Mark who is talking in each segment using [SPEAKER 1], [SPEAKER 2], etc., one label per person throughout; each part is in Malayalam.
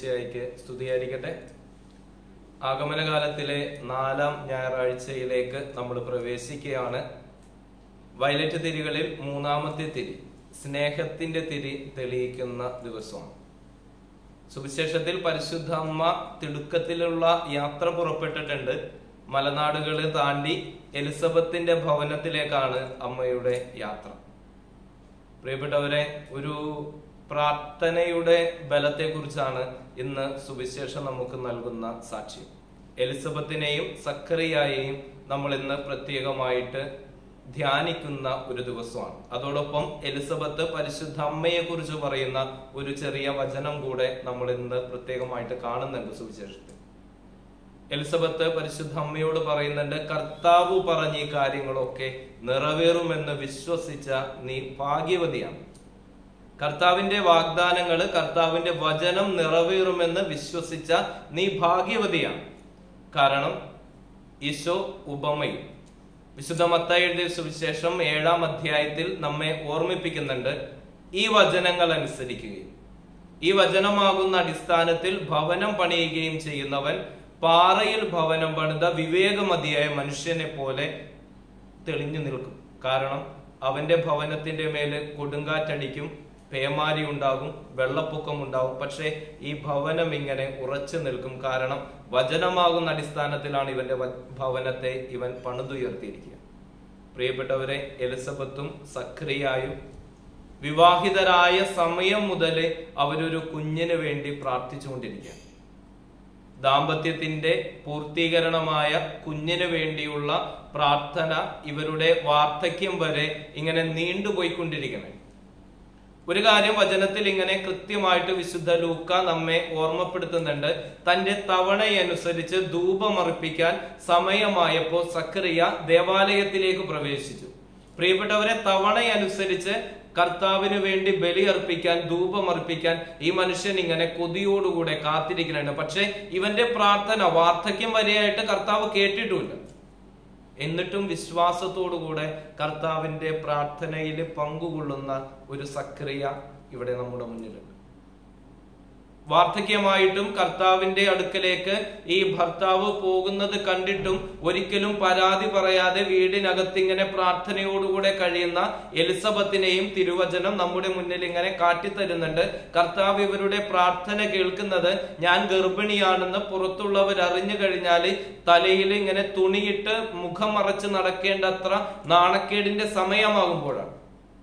[SPEAKER 1] ഈശോമിശിയായിക്ക് സ്തുതിയായിരിക്കട്ടെ ആഗമനകാലത്തിലെ നാലാം ഞായറാഴ്ചയിലേക്ക് നമ്മൾ പ്രവേശിക്കുകയാണ് വയലറ്റ് തിരികളിൽ മൂന്നാമത്തെ തിരി സ്നേഹത്തിന്റെ തിരി തെളിയിക്കുന്ന ദിവസമാണ് സുവിശേഷത്തിൽ പരിശുദ്ധ അമ്മ തിടുക്കത്തിലുള്ള യാത്ര പുറപ്പെട്ടിട്ടുണ്ട് മലനാടുകളെ താണ്ടി എലിസബത്തിന്റെ ഭവനത്തിലേക്കാണ് അമ്മയുടെ യാത്ര പ്രിയപ്പെട്ടവരെ ഒരു പ്രാർത്ഥനയുടെ ബലത്തെക്കുറിച്ചാണ് ഇന്ന് സുവിശേഷം നമുക്ക് നൽകുന്ന സാക്ഷ്യം എലിസബത്തിനെയും സക്കറിയായെയും നമ്മൾ ഇന്ന് പ്രത്യേകമായിട്ട് ധ്യാനിക്കുന്ന ഒരു ദിവസമാണ് അതോടൊപ്പം എലിസബത്ത് പരിശുദ്ധ അമ്മയെ കുറിച്ച് പറയുന്ന ഒരു ചെറിയ വചനം കൂടെ നമ്മൾ ഇന്ന് പ്രത്യേകമായിട്ട് കാണുന്നുണ്ട് സുവിശേഷത്തിൽ എലിസബത്ത് പരിശുദ്ധ അമ്മയോട് പറയുന്നുണ്ട് കർത്താവ് പറഞ്ഞ ഈ കാര്യങ്ങളൊക്കെ നിറവേറുമെന്ന് വിശ്വസിച്ച നീ ഭാഗ്യവതിയാണ് കർത്താവിന്റെ വാഗ്ദാനങ്ങള് കർത്താവിന്റെ വചനം നിറവേറുമെന്ന് വിശ്വസിച്ച നീ ഭാഗ്യവതിയാണ് കാരണം ഈശോ ഉപമയും വിശുദ്ധ മത്തായി എഴുതിയ സുവിശേഷം ഏഴാം അധ്യായത്തിൽ നമ്മെ ഓർമ്മിപ്പിക്കുന്നുണ്ട് ഈ വചനങ്ങൾ അനുസരിക്കുകയും ഈ വചനമാകുന്ന അടിസ്ഥാനത്തിൽ ഭവനം പണിയുകയും ചെയ്യുന്നവൻ പാറയിൽ ഭവനം പണിത വിവേകമതിയായ മനുഷ്യനെ പോലെ തെളിഞ്ഞു നിൽക്കും കാരണം അവന്റെ ഭവനത്തിന്റെ മേല് കൊടുങ്കാറ്റടിക്കും പേമാരി ഉണ്ടാകും വെള്ളപ്പൊക്കം ഉണ്ടാകും പക്ഷേ ഈ ഭവനം ഇങ്ങനെ ഉറച്ചു നിൽക്കും കാരണം വചനമാകുന്ന അടിസ്ഥാനത്തിലാണ് ഇവന്റെ വ- ഭവനത്തെ ഇവൻ പണിതുയർത്തിയിരിക്കുക പ്രിയപ്പെട്ടവരെ എലിസബത്തും സക്രിയായും വിവാഹിതരായ സമയം മുതൽ അവരൊരു കുഞ്ഞിന് വേണ്ടി പ്രാർത്ഥിച്ചുകൊണ്ടിരിക്കുകയാണ് ദാമ്പത്യത്തിന്റെ പൂർത്തീകരണമായ കുഞ്ഞിന് വേണ്ടിയുള്ള പ്രാർത്ഥന ഇവരുടെ വാർദ്ധക്യം വരെ ഇങ്ങനെ നീണ്ടുപോയിക്കൊണ്ടിരിക്കണം ഒരു കാര്യം വചനത്തിൽ ഇങ്ങനെ കൃത്യമായിട്ട് വിശുദ്ധ ലൂക്ക നമ്മെ ഓർമ്മപ്പെടുത്തുന്നുണ്ട് തന്റെ തവണയനുസരിച്ച് ധൂപമർപ്പിക്കാൻ സമയമായപ്പോൾ സക്രിയ ദേവാലയത്തിലേക്ക് പ്രവേശിച്ചു പ്രിയപ്പെട്ടവരെ തവണയനുസരിച്ച് കർത്താവിന് വേണ്ടി ബലിയർപ്പിക്കാൻ ധൂപമർപ്പിക്കാൻ ഈ മനുഷ്യൻ ഇങ്ങനെ കൊതിയോടുകൂടെ കാത്തിരിക്കുന്നുണ്ട് പക്ഷെ ഇവന്റെ പ്രാർത്ഥന വാർദ്ധക്യം വരെയായിട്ട് കർത്താവ് കേട്ടിട്ടുമില്ല എന്നിട്ടും വിശ്വാസത്തോടുകൂടെ കർത്താവിന്റെ പ്രാർത്ഥനയിൽ പങ്കുകൊള്ളുന്ന ഒരു സക്രിയ ഇവിടെ നമ്മുടെ മുന്നിലുണ്ട് വാർദ്ധക്യമായിട്ടും കർത്താവിന്റെ അടുക്കലേക്ക് ഈ ഭർത്താവ് പോകുന്നത് കണ്ടിട്ടും ഒരിക്കലും പരാതി പറയാതെ വീടിനകത്ത് ഇങ്ങനെ പ്രാർത്ഥനയോടുകൂടെ കഴിയുന്ന എലിസബത്തിനെയും തിരുവചനം നമ്മുടെ മുന്നിൽ ഇങ്ങനെ കാട്ടിത്തരുന്നുണ്ട് കർത്താവ് ഇവരുടെ പ്രാർത്ഥന കേൾക്കുന്നത് ഞാൻ ഗർഭിണിയാണെന്ന് പുറത്തുള്ളവർ അറിഞ്ഞു കഴിഞ്ഞാൽ തലയിൽ ഇങ്ങനെ തുണിയിട്ട് മുഖം മറച്ച് നടക്കേണ്ടത്ര നാണക്കേടിന്റെ സമയമാകുമ്പോഴാണ്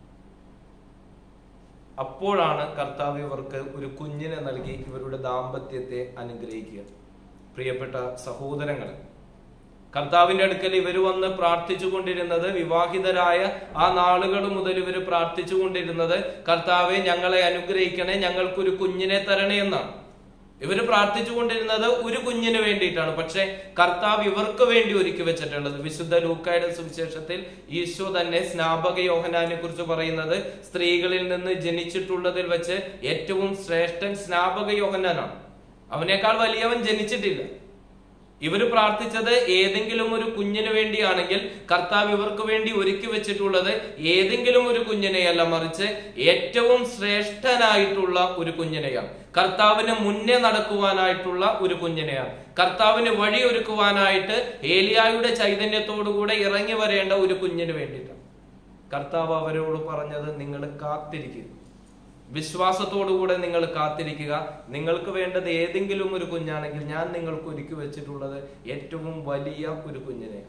[SPEAKER 1] അപ്പോഴാണ് കർത്താവ് ഇവർക്ക് ഒരു കുഞ്ഞിനെ നൽകി ഇവരുടെ ദാമ്പത്യത്തെ അനുഗ്രഹിക്കുക പ്രിയപ്പെട്ട സഹോദരങ്ങൾ കർത്താവിന്റെ അടുക്കൽ ഇവർ വന്ന് പ്രാർത്ഥിച്ചു കൊണ്ടിരുന്നത് വിവാഹിതരായ ആ നാളുകൾ മുതൽ ഇവർ പ്രാർത്ഥിച്ചു കൊണ്ടിരുന്നത് കർത്താവെ ഞങ്ങളെ അനുഗ്രഹിക്കണേ ഞങ്ങൾക്കൊരു കുഞ്ഞിനെ തരണേ എന്നാണ് ഇവര് പ്രാർത്ഥിച്ചു കൊണ്ടിരുന്നത് ഒരു കുഞ്ഞിന് വേണ്ടിയിട്ടാണ് പക്ഷെ കർത്താവ് ഇവർക്ക് വേണ്ടി ഒരുക്കി വെച്ചിട്ടുള്ളത് വിശുദ്ധ ലൂക്കായുടെ സുവിശേഷത്തിൽ ഈശോ തന്നെ സ്നാപക യോഹനാനെ കുറിച്ച് പറയുന്നത് സ്ത്രീകളിൽ നിന്ന് ജനിച്ചിട്ടുള്ളതിൽ വെച്ച് ഏറ്റവും ശ്രേഷ്ഠൻ സ്നാപക യോഹനാനാണ് അവനേക്കാൾ വലിയവൻ ജനിച്ചിട്ടില്ല ഇവര് പ്രാർത്ഥിച്ചത് ഏതെങ്കിലും ഒരു കുഞ്ഞിന് വേണ്ടിയാണെങ്കിൽ കർത്താവ് ഇവർക്ക് വേണ്ടി ഒരുക്കി വെച്ചിട്ടുള്ളത് ഏതെങ്കിലും ഒരു കുഞ്ഞിനെയല്ല മറിച്ച് ഏറ്റവും ശ്രേഷ്ഠനായിട്ടുള്ള ഒരു കുഞ്ഞിനെയാണ് കർത്താവിന് മുന്നേ നടക്കുവാനായിട്ടുള്ള ഒരു കുഞ്ഞിനെയാണ് കർത്താവിന് വഴിയൊരുക്കുവാനായിട്ട് ഏലിയായുടെ ചൈതന്യത്തോടുകൂടെ ഇറങ്ങി വരേണ്ട ഒരു കുഞ്ഞിന് വേണ്ടിയിട്ടാണ് കർത്താവ് അവരോട് പറഞ്ഞത് നിങ്ങൾ കാത്തിരിക്കുക വിശ്വാസത്തോടുകൂടെ നിങ്ങൾ കാത്തിരിക്കുക നിങ്ങൾക്ക് വേണ്ടത് ഏതെങ്കിലും ഒരു കുഞ്ഞാണെങ്കിൽ ഞാൻ നിങ്ങൾക്ക് ഒരുക്കി വെച്ചിട്ടുള്ളത് ഏറ്റവും വലിയ ഒരു കുഞ്ഞിനെ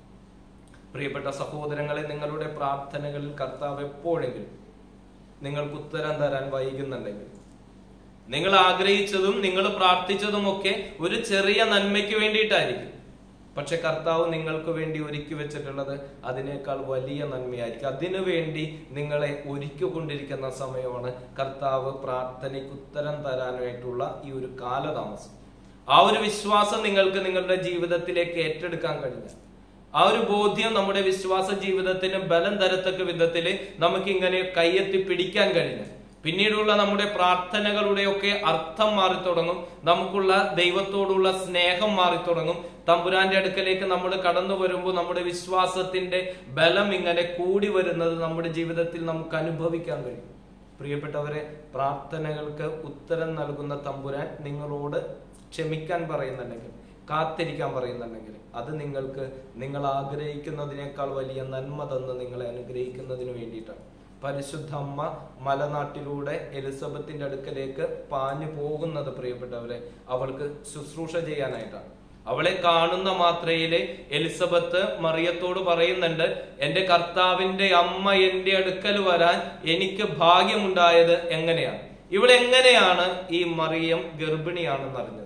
[SPEAKER 1] പ്രിയപ്പെട്ട സഹോദരങ്ങളെ നിങ്ങളുടെ പ്രാർത്ഥനകളിൽ കർത്താവ് എപ്പോഴെങ്കിലും നിങ്ങൾക്ക് ഉത്തരം തരാൻ വൈകുന്നുണ്ടെങ്കിൽ നിങ്ങൾ ആഗ്രഹിച്ചതും നിങ്ങൾ പ്രാർത്ഥിച്ചതുമൊക്കെ ഒരു ചെറിയ നന്മയ്ക്ക് വേണ്ടിയിട്ടായിരിക്കും പക്ഷെ കർത്താവ് നിങ്ങൾക്ക് വേണ്ടി ഒരുക്കി വെച്ചിട്ടുള്ളത് അതിനേക്കാൾ വലിയ നന്മയായിരിക്കും അതിനു വേണ്ടി നിങ്ങളെ ഒരുക്കിക്കൊണ്ടിരിക്കുന്ന സമയമാണ് കർത്താവ് പ്രാർത്ഥനയ്ക്ക് ഉത്തരം തരാനായിട്ടുള്ള ഈ ഒരു കാലതാമസം ആ ഒരു വിശ്വാസം നിങ്ങൾക്ക് നിങ്ങളുടെ ജീവിതത്തിലേക്ക് ഏറ്റെടുക്കാൻ കഴിഞ്ഞാൽ ആ ഒരു ബോധ്യം നമ്മുടെ വിശ്വാസ ജീവിതത്തിന് ബലം തരത്തക്ക വിധത്തില് നമുക്ക് ഇങ്ങനെ കയ്യെത്തി പിടിക്കാൻ കഴിഞ്ഞാൽ പിന്നീടുള്ള നമ്മുടെ പ്രാർത്ഥനകളുടെയൊക്കെ അർത്ഥം മാറി തുടങ്ങും നമുക്കുള്ള ദൈവത്തോടുള്ള സ്നേഹം മാറി തുടങ്ങും തമ്പുരാന്റെ അടുക്കലേക്ക് നമ്മൾ കടന്നു വരുമ്പോൾ നമ്മുടെ വിശ്വാസത്തിന്റെ ബലം ഇങ്ങനെ കൂടി വരുന്നത് നമ്മുടെ ജീവിതത്തിൽ നമുക്ക് അനുഭവിക്കാൻ കഴിയും പ്രിയപ്പെട്ടവരെ പ്രാർത്ഥനകൾക്ക് ഉത്തരം നൽകുന്ന തമ്പുരാൻ നിങ്ങളോട് ക്ഷമിക്കാൻ പറയുന്നുണ്ടെങ്കിൽ കാത്തിരിക്കാൻ പറയുന്നുണ്ടെങ്കിൽ അത് നിങ്ങൾക്ക് നിങ്ങൾ ആഗ്രഹിക്കുന്നതിനേക്കാൾ വലിയ നന്മ തന്ന് നിങ്ങളെ അനുഗ്രഹിക്കുന്നതിന് വേണ്ടിയിട്ടാണ് പരിശുദ്ധ അമ്മ മലനാട്ടിലൂടെ എലിസബത്തിന്റെ അടുക്കലേക്ക് പാഞ്ഞു പോകുന്നത് പ്രിയപ്പെട്ടവരെ അവൾക്ക് ശുശ്രൂഷ ചെയ്യാനായിട്ടാണ് അവളെ കാണുന്ന മാത്രയിലെ എലിസബത്ത് മറിയത്തോട് പറയുന്നുണ്ട് എന്റെ കർത്താവിന്റെ അമ്മ എന്റെ അടുക്കൽ വരാൻ എനിക്ക് ഭാഗ്യമുണ്ടായത് എങ്ങനെയാണ് ഇവിടെ എങ്ങനെയാണ് ഈ മറിയം ഗർഭിണിയാണെന്ന് അറിഞ്ഞത്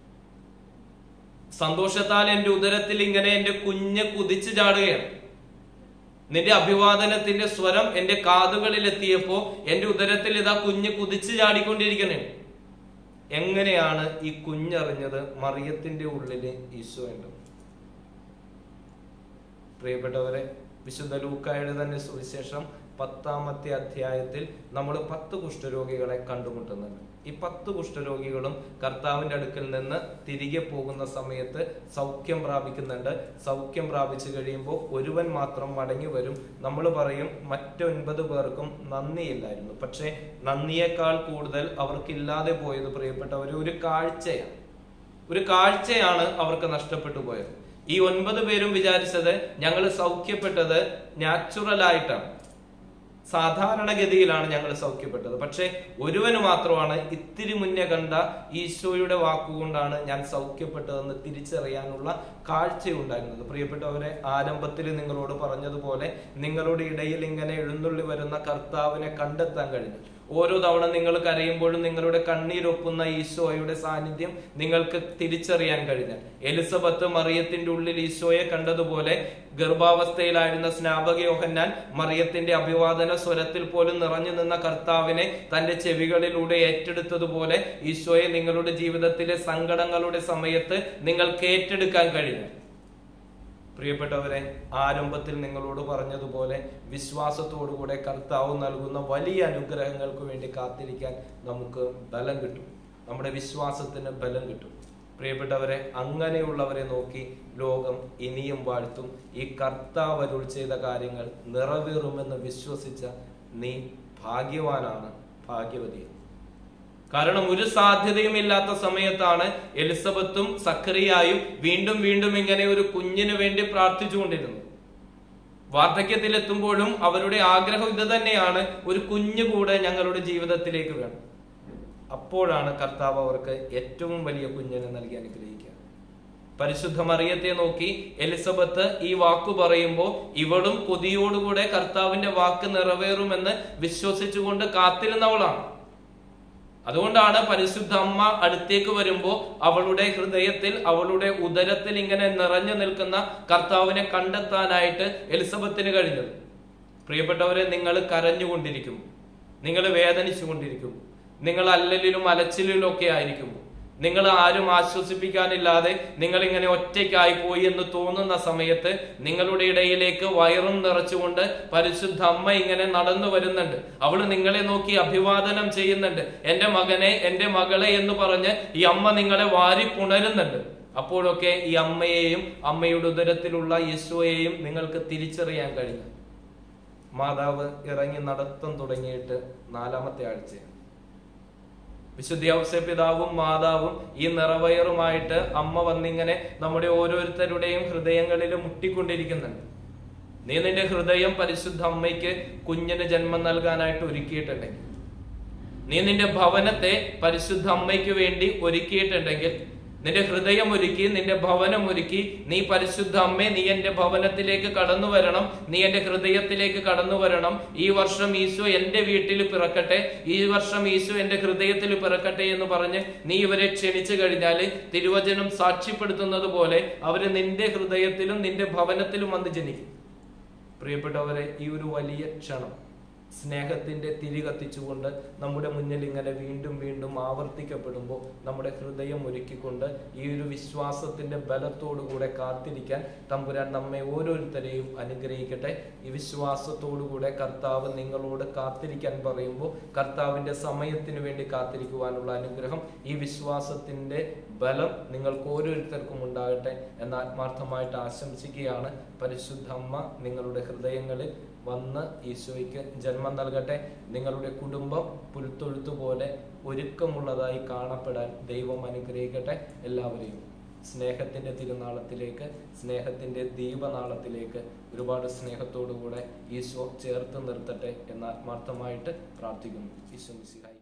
[SPEAKER 1] സന്തോഷത്താൽ എന്റെ ഉദരത്തിൽ ഇങ്ങനെ എന്റെ കുഞ്ഞ് കുതിച്ചു ചാടുകയാണ് നിന്റെ അഭിവാദനത്തിന്റെ സ്വരം എന്റെ കാതുകളിൽ എത്തിയപ്പോ എന്റെ ഉദരത്തിൽ ഇതാ കുഞ്ഞ് കുതിച്ചു ചാടിക്കൊണ്ടിരിക്കണേ എങ്ങനെയാണ് ഈ കുഞ്ഞറിഞ്ഞത് മറിയത്തിന്റെ ഉള്ളില് ഈശോ ഉണ്ട് പ്രിയപ്പെട്ടവരെ വിശുദ്ധ ലൂക്കായുടെ തന്നെ സുവിശേഷം പത്താമത്തെ അധ്യായത്തിൽ നമ്മൾ പത്ത് കുഷ്ഠരോഗികളെ കണ്ടുമുട്ടുന്നുണ്ട് ഈ പത്ത് കുഷ്ഠരോഗികളും കർത്താവിന്റെ അടുക്കൽ നിന്ന് തിരികെ പോകുന്ന സമയത്ത് സൗഖ്യം പ്രാപിക്കുന്നുണ്ട് സൗഖ്യം പ്രാപിച്ചു കഴിയുമ്പോൾ ഒരുവൻ മാത്രം മടങ്ങി വരും നമ്മൾ പറയും മറ്റൊൻപത് പേർക്കും നന്ദിയില്ലായിരുന്നു പക്ഷേ നന്ദിയേക്കാൾ കൂടുതൽ അവർക്കില്ലാതെ പോയത് പ്രിയപ്പെട്ടവർ ഒരു കാഴ്ചയാണ് ഒരു കാഴ്ചയാണ് അവർക്ക് നഷ്ടപ്പെട്ടു പോയത് ഈ ഒൻപത് പേരും വിചാരിച്ചത് ഞങ്ങൾ സൗഖ്യപ്പെട്ടത് നാച്ചുറൽ ആയിട്ടാണ് സാധാരണഗതിയിലാണ് ഞങ്ങൾ സൗഖ്യപ്പെട്ടത് പക്ഷെ ഒരുവന് മാത്രമാണ് ഇത്തിരി മുന്നേ കണ്ട ഈശോയുടെ വാക്കുകൊണ്ടാണ് ഞാൻ സൗഖ്യപ്പെട്ടതെന്ന് തിരിച്ചറിയാനുള്ള കാഴ്ചയുണ്ടായിരുന്നത് പ്രിയപ്പെട്ടവരെ ആരംഭത്തിൽ നിങ്ങളോട് പറഞ്ഞതുപോലെ നിങ്ങളുടെ ഇടയിൽ ഇങ്ങനെ എഴുന്നള്ളി വരുന്ന കർത്താവിനെ കണ്ടെത്താൻ കഴിഞ്ഞു ഓരോ തവണ നിങ്ങൾ കരയുമ്പോഴും നിങ്ങളുടെ കണ്ണീരൊപ്പുന്ന ഈശോയുടെ സാന്നിധ്യം നിങ്ങൾക്ക് തിരിച്ചറിയാൻ കഴിഞ്ഞ എലിസബത്ത് മറിയത്തിന്റെ ഉള്ളിൽ ഈശോയെ കണ്ടതുപോലെ ഗർഭാവസ്ഥയിലായിരുന്ന സ്നാപക യോഹന്നാൻ മറിയത്തിന്റെ അഭിവാദന സ്വരത്തിൽ പോലും നിറഞ്ഞു നിന്ന കർത്താവിനെ തന്റെ ചെവികളിലൂടെ ഏറ്റെടുത്തതുപോലെ ഈശോയെ നിങ്ങളുടെ ജീവിതത്തിലെ സങ്കടങ്ങളുടെ സമയത്ത് നിങ്ങൾക്ക് ഏറ്റെടുക്കാൻ കഴിഞ്ഞു പ്രിയപ്പെട്ടവരെ ആരംഭത്തിൽ നിങ്ങളോട് പറഞ്ഞതുപോലെ വിശ്വാസത്തോടുകൂടെ കർത്താവ് നൽകുന്ന വലിയ അനുഗ്രഹങ്ങൾക്ക് വേണ്ടി കാത്തിരിക്കാൻ നമുക്ക് ബലം കിട്ടും നമ്മുടെ വിശ്വാസത്തിന് ബലം കിട്ടും പ്രിയപ്പെട്ടവരെ അങ്ങനെയുള്ളവരെ നോക്കി ലോകം ഇനിയും വാഴ്ത്തും ഈ കർത്താവ് അരുൾ ചെയ്ത കാര്യങ്ങൾ നിറവേറുമെന്ന് വിശ്വസിച്ച നീ ഭാഗ്യവാനാണ് ഭാഗ്യവതിയാണ് കാരണം ഒരു സാധ്യതയും ഇല്ലാത്ത സമയത്താണ് എലിസബത്തും സക്കറിയായും വീണ്ടും വീണ്ടും ഇങ്ങനെ ഒരു കുഞ്ഞിനു വേണ്ടി പ്രാർത്ഥിച്ചുകൊണ്ടിരുന്നത് വാർദ്ധക്യത്തിലെത്തുമ്പോഴും അവരുടെ ആഗ്രഹം ഇത് തന്നെയാണ് ഒരു കുഞ്ഞു കൂടെ ഞങ്ങളുടെ ജീവിതത്തിലേക്ക് വേണം അപ്പോഴാണ് കർത്താവ് അവർക്ക് ഏറ്റവും വലിയ കുഞ്ഞിനെ നൽകി അനുഗ്രഹിക്കുക പരിശുദ്ധ മറിയത്തെ നോക്കി എലിസബത്ത് ഈ വാക്കു പറയുമ്പോൾ ഇവളും കൊതിയോടുകൂടെ കർത്താവിന്റെ വാക്ക് നിറവേറുമെന്ന് വിശ്വസിച്ചുകൊണ്ട് കാത്തിരുന്നവളാണ് അതുകൊണ്ടാണ് പരിശുദ്ധ അമ്മ അടുത്തേക്ക് വരുമ്പോൾ അവളുടെ ഹൃദയത്തിൽ അവളുടെ ഉദരത്തിൽ ഇങ്ങനെ നിറഞ്ഞു നിൽക്കുന്ന കർത്താവിനെ കണ്ടെത്താനായിട്ട് എലിസബത്തിന് കഴിഞ്ഞത് പ്രിയപ്പെട്ടവരെ നിങ്ങൾ കരഞ്ഞുകൊണ്ടിരിക്കും നിങ്ങൾ വേദനിച്ചുകൊണ്ടിരിക്കും നിങ്ങൾ അല്ലലിലും അലച്ചിലും ഒക്കെ ആയിരിക്കും നിങ്ങൾ ആരും ആശ്വസിപ്പിക്കാനില്ലാതെ നിങ്ങൾ ഇങ്ങനെ ഒറ്റയ്ക്കായി പോയി എന്ന് തോന്നുന്ന സമയത്ത് നിങ്ങളുടെ ഇടയിലേക്ക് വയറും നിറച്ചുകൊണ്ട് പരിശുദ്ധ അമ്മ ഇങ്ങനെ നടന്നു വരുന്നുണ്ട് അവള് നിങ്ങളെ നോക്കി അഭിവാദനം ചെയ്യുന്നുണ്ട് എന്റെ മകനെ എന്റെ മകളെ എന്ന് പറഞ്ഞ് ഈ അമ്മ നിങ്ങളെ വാരി പുണരുന്നുണ്ട് അപ്പോഴൊക്കെ ഈ അമ്മയെയും അമ്മയുടെ ഉദരത്തിലുള്ള യേശുവയെയും നിങ്ങൾക്ക് തിരിച്ചറിയാൻ കഴിഞ്ഞു മാതാവ് ഇറങ്ങി നടത്തം തുടങ്ങിയിട്ട് നാലാമത്തെ ആഴ്ചയാണ് വിശുദ്ധ പിതാവും മാതാവും ഈ നിറവയറുമായിട്ട് അമ്മ വന്നിങ്ങനെ നമ്മുടെ ഓരോരുത്തരുടെയും ഹൃദയങ്ങളിൽ മുട്ടിക്കൊണ്ടിരിക്കുന്നുണ്ട് നീ നിന്റെ ഹൃദയം പരിശുദ്ധ അമ്മയ്ക്ക് കുഞ്ഞിന് ജന്മം നൽകാനായിട്ട് ഒരുക്കിയിട്ടുണ്ടെങ്കിൽ നീ നിന്റെ ഭവനത്തെ പരിശുദ്ധ അമ്മയ്ക്ക് വേണ്ടി ഒരുക്കിയിട്ടുണ്ടെങ്കിൽ നിന്റെ ഹൃദയം ഒരുക്കി നിന്റെ ഭവനം ഒരുക്കി നീ പരിശുദ്ധ അമ്മേ നീ എന്റെ ഭവനത്തിലേക്ക് കടന്നു വരണം നീ എന്റെ ഹൃദയത്തിലേക്ക് കടന്നു വരണം ഈ വർഷം ഈശോ എന്റെ വീട്ടിൽ പിറക്കട്ടെ ഈ വർഷം ഈശോ എന്റെ ഹൃദയത്തിൽ പിറക്കട്ടെ എന്ന് പറഞ്ഞ് നീ ഇവരെ ക്ഷണിച്ചു കഴിഞ്ഞാൽ തിരുവചനം സാക്ഷ്യപ്പെടുത്തുന്നത് പോലെ അവര് നിന്റെ ഹൃദയത്തിലും നിന്റെ ഭവനത്തിലും വന്ന് ജനിക്കും പ്രിയപ്പെട്ടവരെ ഈ ഒരു വലിയ ക്ഷണം സ്നേഹത്തിന്റെ തിരി കത്തിച്ചുകൊണ്ട് നമ്മുടെ മുന്നിൽ ഇങ്ങനെ വീണ്ടും വീണ്ടും ആവർത്തിക്കപ്പെടുമ്പോൾ നമ്മുടെ ഹൃദയം ഒരുക്കിക്കൊണ്ട് ഈ ഒരു വിശ്വാസത്തിന്റെ ബലത്തോടുകൂടെ കാത്തിരിക്കാൻ തമ്പുരാൻ നമ്മെ ഓരോരുത്തരെയും അനുഗ്രഹിക്കട്ടെ ഈ വിശ്വാസത്തോടുകൂടെ കർത്താവ് നിങ്ങളോട് കാത്തിരിക്കാൻ പറയുമ്പോൾ കർത്താവിന്റെ സമയത്തിന് വേണ്ടി കാത്തിരിക്കുവാനുള്ള അനുഗ്രഹം ഈ വിശ്വാസത്തിന്റെ ബലം നിങ്ങൾക്ക് ഓരോരുത്തർക്കും ഉണ്ടാകട്ടെ എന്ന് ആത്മാർത്ഥമായിട്ട് ആശംസിക്കുകയാണ് പരിശുദ്ധ അമ്മ നിങ്ങളുടെ ഹൃദയങ്ങളിൽ വന്ന് ഈശോയ്ക്ക് ജന്മ ജന്മം നൽകട്ടെ നിങ്ങളുടെ കുടുംബം പുൽത്തൊഴുത്തു പോലെ ഒരുക്കമുള്ളതായി കാണപ്പെടാൻ ദൈവം അനുഗ്രഹിക്കട്ടെ എല്ലാവരെയും സ്നേഹത്തിന്റെ തിരുനാളത്തിലേക്ക് സ്നേഹത്തിന്റെ ദീപനാളത്തിലേക്ക് ഒരുപാട് സ്നേഹത്തോടുകൂടെ ഈശോ ചേർത്ത് നിർത്തട്ടെ എന്ന് ആത്മാർത്ഥമായിട്ട് പ്രാർത്ഥിക്കുന്നു ഈശോ മിശിഹായി